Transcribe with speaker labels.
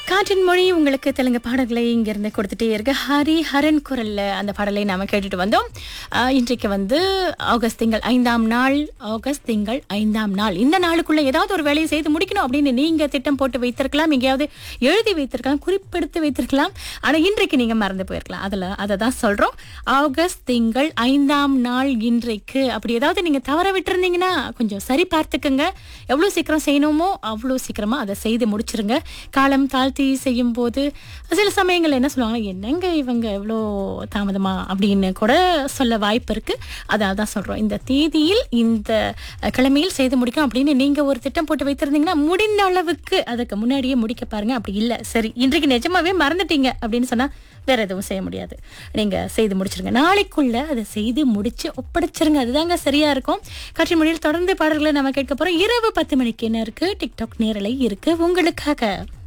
Speaker 1: காற்றின் மொழி உங்களுக்கு தெலுங்கு பாடல்களை இங்கிருந்து கொடுத்துட்டே இருக்கு ஹரி ஹரன் குரல்ல அந்த பாடலை நாம கேட்டுட்டு வந்தோம் ஆஹ் இன்றைக்கு வந்து ஆகஸ்ட் திங்கள் ஐந்தாம் நாள் ஆகஸ்ட் திங்கள் ஐந்தாம் நாள் இந்த நாளுக்குள்ள ஏதாவது ஒரு வேலையை செய்து முடிக்கணும் அப்படின்னு நீங்க திட்டம் போட்டு வைத்திருக்கலாம் எங்கேயாவது எழுதி வைத்திருக்கலாம் குறிப்பெடுத்து வைத்திருக்கலாம் ஆனா இன்றைக்கு நீங்க மறந்து போயிருக்கலாம் அதுல அதை தான் சொல்றோம் ஆகஸ்ட் திங்கள் ஐந்தாம் நாள் இன்றைக்கு அப்படி ஏதாவது நீங்க தவற விட்டுருந்தீங்கன்னா கொஞ்சம் சரி பார்த்துக்கங்க எவ்வளவு சீக்கிரம் செய்யணுமோ அவ்வளோ சீக்கிரமா அதை செய்து முடிச்சிருங்க காலம் தாழ்த்தி செய்யும் போது சில சமயங்கள் என்ன சொல்லுவாங்க என்னங்க இவங்க எவ்வளோ தாமதமா அப்படின்னு கூட சொல்ல வாய்ப்பு இருக்கு அதான் தான் சொல்றோம் இந்த தேதியில் இந்த அஹ், கிழமையில் செய்து முடிக்கும் அப்படின்னு நீங்க ஒரு திட்டம் போட்டு வைத்திருந்தீங்கன்னா முடிந்த அளவுக்கு அதுக்கு முன்னாடியே முடிக்க பாருங்க அப்படி இல்லை சரி இன்றைக்கு நிஜமாவே மறந்துட்டீங்க அப்படின்னு சொன்னா வேற எதுவும் செய்ய முடியாது நீங்க செய்து முடிச்சிருங்க நாளைக்குள்ள அதை செய்து முடிச்சு ஒப்படைச்சிருங்க அதுதாங்க சரியா இருக்கும் காட்சி மொழியில் தொடர்ந்து பாடல்களை நம்ம கேட்க போறோம் இரவு பத்து மணிக்கு என்ன இருக்கு டிக்டாக் நேரலை இருக்கு உங்களுக்காக